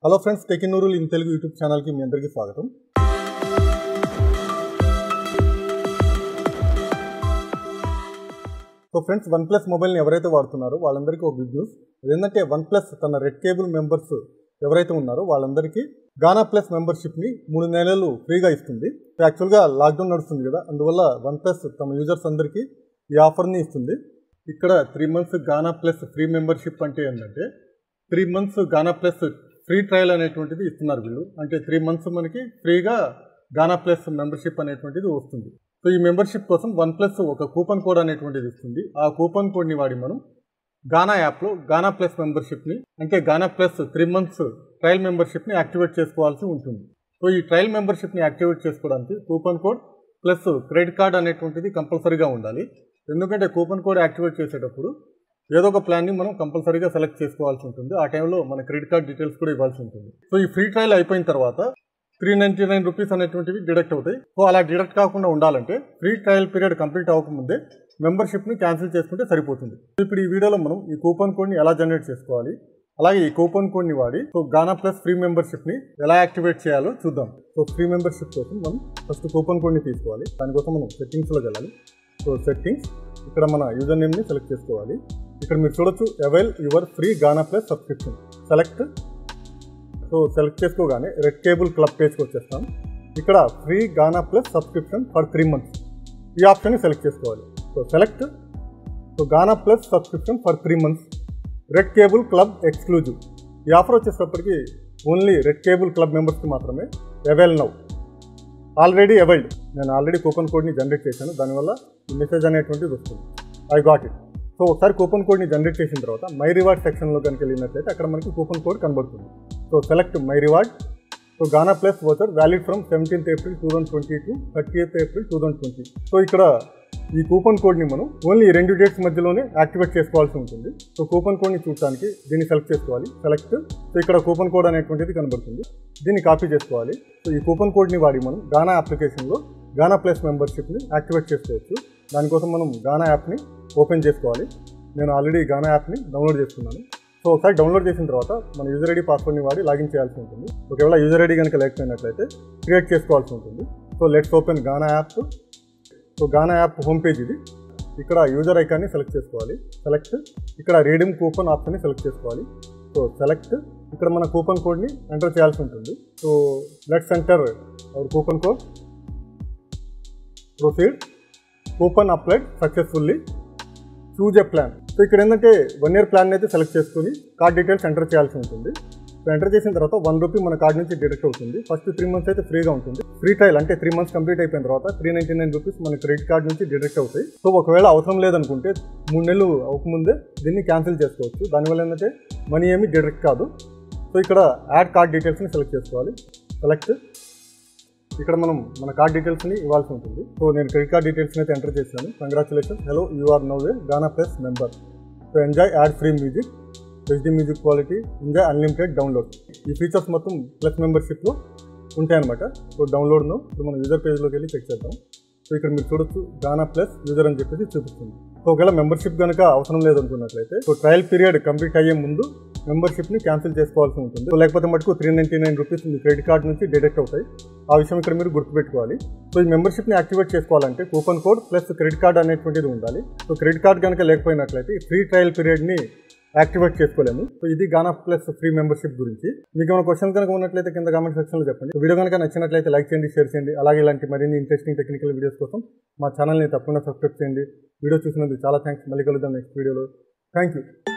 hello friends టెకినూరుల్ in Telugu YouTube ఛానల్కి మీ అందరికీ స్వాగతం సో ఫ్రెండ్స్ వన్ ప్లస్ మొబైల్ని ఎవరైతే వాడుతున్నారో వాళ్ళందరికీ ఒక గుడ్ న్యూస్ ఏంటంటే వన్ ప్లస్ తన రెడ్ కేబుల్ మెంబర్స్ ఎవరైతే ఉన్నారో వాళ్ళందరికీ గానా ప్లస్ మెంబర్షిప్ని మూడు నెలలు ఫ్రీగా ఇస్తుంది యాక్చువల్గా లాక్డౌన్ నడుస్తుంది కదా అందువల్ల వన్ ప్లస్ తమ యూజర్స్ అందరికీ ఈ ఆఫర్ని ఇస్తుంది ఇక్కడ three months Gaana plus free membership అంటే ఏంటంటే three months Gaana plus free trial అనేటువంటిది ఇస్తున్నారు వీళ్ళు అంటే త్రీ మంత్స్ మనకి ఫ్రీగా గానా ప్లస్ మెంబర్షిప్ అనేటువంటిది వస్తుంది సో ఈ మెంబర్షిప్ కోసం వన్ ప్లస్ ఒక కూపన్ కోడ్ అనేటువంటిది ఇస్తుంది ఆ కూపన్ కోడ్ని వాడి మనం గానా యాప్లో గానా ప్లస్ మెంబర్షిప్ని అంటే Gaana plus three months trial మెంబర్షిప్ని యాక్టివేట్ చేసుకోవాల్సి ఉంటుంది సో ఈ ట్రయల్ మెంబర్షిప్ని యాక్టివేట్ చేసుకోవడానికి coupon code plus credit card అనేటువంటిది కంపల్సరీగా ఉండాలి ఎందుకంటే కూపన్ కోడ్ యాక్టివేట్ చేసేటప్పుడు ఏదో ఒక ప్లాన్ని మనం కంపల్సరీగా సెలెక్ట్ చేసుకోవాల్సి ఉంటుంది ఆ టైంలో మన క్రెడిట్ కార్డ్ డీటెయిల్స్ కూడా ఇవ్వాల్సి ఉంటుంది సో ఈ ఫ్రీ ట్రయల్ అయిపోయిన తర్వాత త్రీ నైంటీ నైన్ రూపీస్ అనేటువంటివి డిడక్ట్ అవుతాయి సో అలా డిడక్ట్ కాకుండా ఉండాలంటే ఫ్రీ ట్రయల్ పీరియడ్ కంప్లీట్ అవ్వకముందే మెంబర్షిప్ని క్యాన్సిల్ చేసుకుంటే సరిపోతుంది ఇప్పుడు ఈ వీడియోలో మనం ఈ కూపన్ కోడ్ని ఎలా జనరేట్ చేసుకోవాలి అలాగే ఈ కూపన్ కోడ్ని వాడి సో గానా ప్లస్ ఫ్రీ మెంబర్షిప్ని ఎలా యాక్టివేట్ చేయాలో చూద్దాం సో ఫ్రీ మెంబర్షిప్ కోసం మనం ఫస్ట్ కూపన్ కోడ్ని తీసుకోవాలి దానికోసం మనం సెట్టింగ్స్లోకి వెళ్ళాలి సో సెట్టింగ్స్ ఇక్కడ మన యూజర్ నేమ్ని సెలెక్ట్ చేసుకోవాలి ఇక్కడ మీరు చూడొచ్చు avail your free Gaana plus subscription select so select చేసుకోగానే రెడ్ కేబుల్ క్లబ్ పేజ్కి వచ్చేస్తాం ఇక్కడ free Gaana plus subscription for three months ఈ ఆప్షన్ని సెలెక్ట్ చేసుకోవాలి so select so Gaana plus subscription for three months Red Cable Club exclusive ఈ ఆఫర్ వచ్చేటప్పటికి only Red Cable Club మెంబర్స్కి మాత్రమే అవైల్ నౌ ఆల్రెడీ అవైల్డ్ నేను ఆల్రెడీ కూపన్ కోడ్ని జనరేట్ చేశాను దానివల్ల ఈ మెసేజ్ అనేటువంటిది వస్తుంది ఐ గాట్ ఇట్ సో ఒకసారి కూపన్ కోడ్ని జనరేట్ చేసిన తర్వాత మై రివార్డ్ సెక్షన్లో కనుక వెళ్ళినట్లయితే అక్కడ మనకి కూపన్ కోడ్ కనబడుతుంది so select my reward so Gaana plus voucher valid from seventeenth April two thousand twenty two thirtieth April two thousand twenty so ఇక్కడ ఈ కూపన్ కోడ్ని మనం ఓన్లీ ఈ రెండు డేట్స్ మధ్యలోనే యాక్టివేట్ చేసుకోవాల్సి ఉంటుంది సో కూపన్ కోడ్ని చూడటానికి దీన్ని సెలెక్ట్ చేసుకోవాలి సెలెక్ట్ సో ఇక్కడ కూపన్ కోడ్ అనేటువంటిది కనబడుతుంది దీన్ని కాపీ చేసుకోవాలి సో ఈ కూపన్ కోడ్ని వాడి మనం గానా అప్లికేషన్లో గానా ప్లస్ మెంబర్షిప్ని యాక్టివేట్ చేసుకోవచ్చు దానికోసం మనం గానా యాప్ని ఓపెన్ చేసుకోవాలి నేను ఆల్రెడీ గానా యాప్ని డౌన్లోడ్ చేసుకున్నాను సో ఒకసారి డౌన్లోడ్ చేసిన తర్వాత మన యూజర్ ఐడి పాస్వర్డ్ని వాడి లాగిన్ చేయాల్సి ఉంటుంది ఒకవేళ యూజర్ ఐడి కనుక లేకపోయినట్లయితే క్రియేట్ చేసుకోవాల్సి ఉంటుంది so let's open Gaana app so Gaana app home page ఇది ఇక్కడ యూజర్ ఐకాన్ని సెలెక్ట్ చేసుకోవాలి సెలెక్ట్ ఇక్కడ రీడింగ్ కూపన్ ఆప్షన్ని సెలెక్ట్ చేసుకోవాలి సో సెలెక్ట్ ఇక్కడ మన కూపన్ కోడ్ని ఎంటర్ చేయాల్సి ఉంటుంది so let's enter our coupon code proceed coupon applied successfully choose a plan so ఇక్కడ ఏంటంటే వన్ ఇయర్ ప్లాన్ అయితే సెలెక్ట్ చేసుకుని కార్డ్ డీటెయిల్స్ ఎంటర్ చేయాల్సి ఉంటుంది సో ఎంటర్ చేసిన తర్వాత వన్ రూపీ మన కార్డ్ నుంచి డిడక్ట్ అవుతుంది ఫస్ట్ త్రీ మంత్స్ అయితే ఫ్రీగా ఉంటుంది ఫ్రీ ట్రయల్ అంటే త్రీ మంత్స్ కంప్లీట్ అయిపోయిన తర్వాత త్రీ నైంటీ నైన్ రూపీస్ మన క్రెడిట్ కార్డ్ నుంచి డిడక్ట్ అవుతాయి సో ఒకవేళ అవసరం లేదనుకుంటే మూడు నెలలు అవ్వకముందే దీన్ని క్యాన్సిల్ చేసుకోవచ్చు దానివల్ల ఏంటంటే మనీ ఏమి డిడక్ట్ కాదు సో ఇక్కడ యాడ్ కార్డ్ డీటెయిల్స్ని సెలెక్ట్ చేసుకోవాలి సెలెక్ట్ ఇక్కడ మనం మన కార్డ్ డీటెయిల్స్ని ఇవ్వాల్సి ఉంటుంది సో నేను క్రెడిట్ కార్డ్ డీటెయిల్స్ని అయితే ఎంటర్ చేశాను congratulation hello you are now a Gaana plus member so enjoy ad free music HD music quality enjoy unlimited download ఈ ఫీచర్స్ మొత్తం ప్లస్ మెంబర్షిప్లో ఉంటాయన్నమాట సో డౌన్లోడ్ను ఇప్పుడు మనం యూజర్ పేజ్లోకి వెళ్ళి చెక్ చేద్దాం సో ఇక్కడ మీరు చూడొచ్చు గానా ప్లస్ యూజర్ అని చెప్పేసి చూపిస్తుంది సో ఒకవేళ మెంబర్షిప్ కనుక అవసరం లేదనుకున్నట్లయితే సో ట్రయల్ పీరియడ్ కంప్లీట్ అయ్యే ముందు మెంబర్షిప్ని క్యాన్సిల్ చేసుకోవాల్సి ఉంటుంది సో లేకపోతే మటుకు త్రీ నైంటీ నైన్ రూపీస్ మీ క్రెడిట్ కార్డ్ నుంచి డిడక్ట్ అవుతాయి ఆ విషయం ఇక్కడ మీరు గుర్తుపెట్టుకోవాలి సో ఈ మెంబర్షిప్ని యాక్టివేట్ చేసుకోవాలంటే coupon code plus credit card అనేటువంటిది ఉండాలి సో క్రెడిట్ కార్డ్ కనుక లేకపోయినట్లయితే ఫ్రీ ట్రయల్ పీరియడ్ని యాక్టివేట్ చేసుకోలేము సో ఇది గానా ప్లస్ ఫ్రీ మెంబర్షిప్ గురించి మీకు ఏమైనా క్వశ్చన్ కనుక ఉన్నట్లయితే కింద కామెంట్ సెక్షన్లో చెప్పండి వీడియో కనుక నచ్చినట్లయితే లైక్ చేయండి షేర్ చేయండి అలాగే ఇలాంటి మరిన్ని ఇంట్రెస్టింగ్ టెక్నికల్ వీడియోస్ కోసం మా ఛానల్ని తప్పకుండా సబ్స్క్రైబ్ చేయండి వీడియో చూసినందుకు చాలా థ్యాంక్స్ మళ్ళీ కలుద్దాం నెక్స్ట్ వీడియోలో థ్యాంక్ యూ